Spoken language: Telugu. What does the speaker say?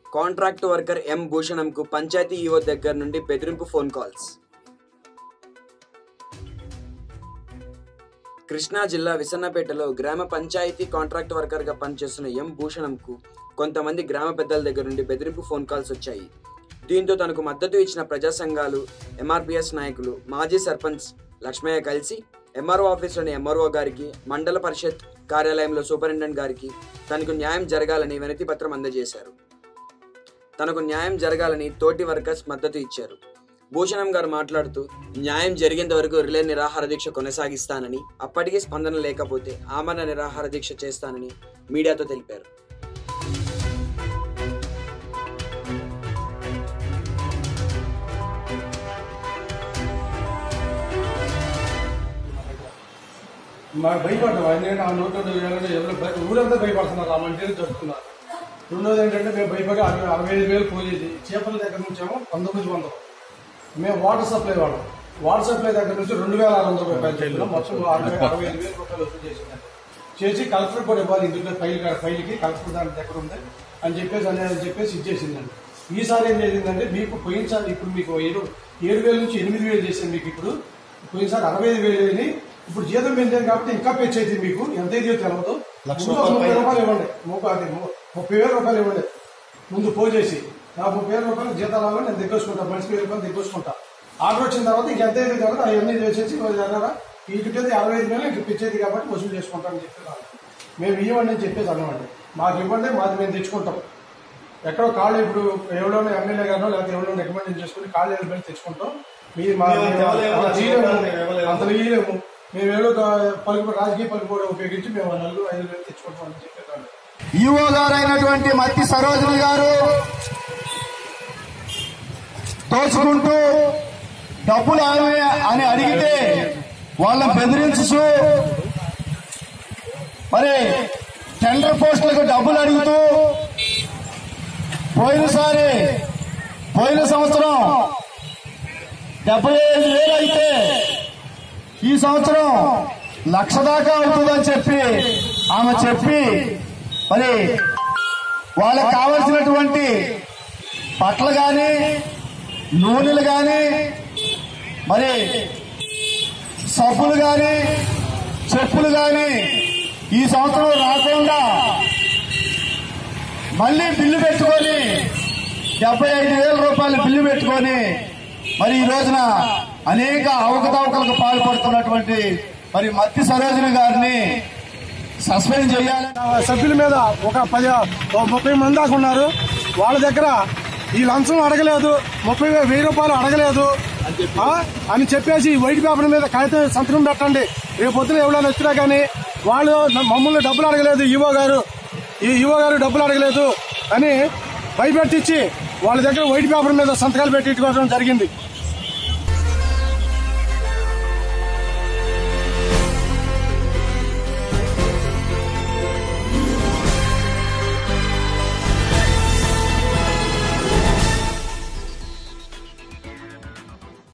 కాంట్రాక్ట్ వర్కర్ ఎం భూషణంకు పంచాయతీ ఈవో దగ్గర నుండి బెదిరింపు ఫోన్ కాల్స్ కృష్ణా జిల్లా విసన్నపేటలో గ్రామ పంచాయతీ కాంట్రాక్ట్ వర్కర్గా పనిచేస్తున్న ఎం భూషణంకు కొంతమంది గ్రామ పెద్దల దగ్గర నుండి బెదిరింపు ఫోన్ కాల్స్ వచ్చాయి దీంతో తనకు మద్దతు ఇచ్చిన ప్రజా సంఘాలు ఎంఆర్పిఎస్ నాయకులు మాజీ సర్పంచ్ లక్ష్మయ్య కలిసి ఎంఆర్ఓ ఆఫీస్లోని ఎంఆర్ఓ గారికి మండల పరిషత్ కార్యాలయంలో సూపరింటెండెంట్ గారికి తనకు న్యాయం జరగాలని వినతి పత్రం అందజేశారు తనకు న్యాయం జరగాలని తోటి వర్కర్స్ మద్దతు ఇచ్చారు భూషణం గారు మాట్లాడుతూ న్యాయం జరిగేంత వరకు రిలే నిరాహార దీక్ష కొనసాగిస్తానని అప్పటికీ స్పందన లేకపోతే ఆమరణ నిరాహార దీక్ష చేస్తానని మీడియాతో తెలిపారు మా భయపడ్డాం ఎందుకంటే ఆ నోట్ ఎవరు భయ- ఊరంతా భయపడుతున్నారు ఆ మంటలు జరుపుతున్నారు రెండోది ఏంటంటే మేము భయపడి అరవై అరవై ఐదు వేలు పోయేది చేపల దగ్గర నుంచి ఏమో పంతొమ్మిది వందలు మేము వాటర్ సప్లై వాళ్ళం వాటర్ సప్లై దగ్గర నుంచి రెండు వేల ఆరు వందల రూపాయలు చెప్పినాం మొత్తం అరవై అరవై ఐదు వేల రూపాయలు వసూలు చేసిందండి చేసి కలెక్టర్ కూడా ఇవ్వాలి ఇందులో ఫైల్ కా- ఫైల్కి కలెక్టర్ దాని దగ్గర ఉంది అని చెప్పేసి అని అని చెప్పేసి ఇచ్చేసిందండి ఈసారి ఏం చేసిందంటే మీకు పోయినసారి ఇప్పుడు మీకు ఏడు ఏడు వేల నుంచి ఎనిమిది వేలు చేసింది మీకు ఇప్పుడు పోయినసారి అరవై ఐదు వేలు అయినాయి. ఇప్పుడు జీతం పెంచాం కాబట్టి ఇంకా పెంచ్ అయితే మీకు ఎంత అయితే తెలవదు ముందు ఒక ముప్పై రూపాయలు ఇవ్వండి ముప్పై అది ము- ముప్పై వేల రూపాయలు ఇవ్వండి ముందు పోజేసి నా ముప్పై వేల రూపాయలు జీతాలు అవ్వాలి నేను దగ్గర మనిషికి వేల రూపాయలు దగ్గర ఆర్డర్ వచ్చిన తర్వాత ఇంక ఎంత అయితే తర్వాత అవన్నీ చేసేసి అన్నారా వీటికి అరవై ఐదు వేలు ఇంక పిచ్చేది కాబట్టి వసూలు చేసుకుంటామని చెప్పి రాదు. మేము ఇవ్వండి అని చెప్పేసి అన్నమాట మాకు ఇవ్వండి మాది మేము తెచ్చుకుంటాం ఎక్కడో కాళ్ళు ఇప్పుడు ఎవరోనో ఎమ్మెల్యే గారినో లేకపోతే ఎవరో రికమెండ్ చేసుకుని కాళ్ళు వెళ్ళి వెళ్ళి తెచ్చుకుంటాం మీరు మా అంత తీయలేము. అంత తీయలేము మేము ఏదో ఒక పలుకు రాజకీయ పలుకు కూడా ఉపయోగించి మేము నలుగురు ఐదు వేలు తెచ్చుకుంటాం అని చెప్పేదాన్ని ఈవో గారు అయినటువంటి మత్తి సరోజిని గారు తోచుకుంటూ డబ్బులు ఆమె అని అడిగితే వాళ్ళని బెదిరించు మరి టెండర్ పోస్టులకు డబ్బులు అడుగుతూ పోయినసారి పోయిన సంవత్సరం డెబ్బై ఐదు వేలు అయితే ఈ సంవత్సరం లక్ష దాకా అవుతుందని చెప్పి ఆమె చెప్పి మరి వాళ్ళకి కావలసినటువంటి బట్టలు కానీ నూనెలు కానీ మరి సబ్బులు కానీ చెప్పులు కానీ ఈ సంవత్సరం రాకుండా మళ్ళీ బిల్లు పెట్టుకొని డెబ్బై ఐదు వేల రూపాయలు బిల్లు పెట్టుకొని మరి ఈ రోజున అనేక అవకతవకలకు పాల్పడుతున్నటువంటి మరి మత్తి సరోజిని గారిని సస్పెండ్ చేయాలని సభ్యుల మీద ఒక పది ఒక ముప్పై మంది దాకా ఉన్నారు వాళ్ళ దగ్గర ఈ లంచం అడగలేదు ముప్పై వే- వెయ్యి రూపాయలు అడగలేదు ఆ? అని చెప్పేసి ఈ వైట్ పేపర్ మీద కాగితం సంతకం పెట్టండి రేపు పొద్దున ఎవరైనా వచ్చినా కానీ వాళ్ళు న- మమ్మల్ని డబ్బులు అడగలేదు ఈవో గారు ఈ ఈవో గారు డబ్బులు అడగలేదు అని భయపెట్టించి వాళ్ళ దగ్గర వైట్ పేపర్ మీద సంతకాలు పెట్టించుకోవడం జరిగింది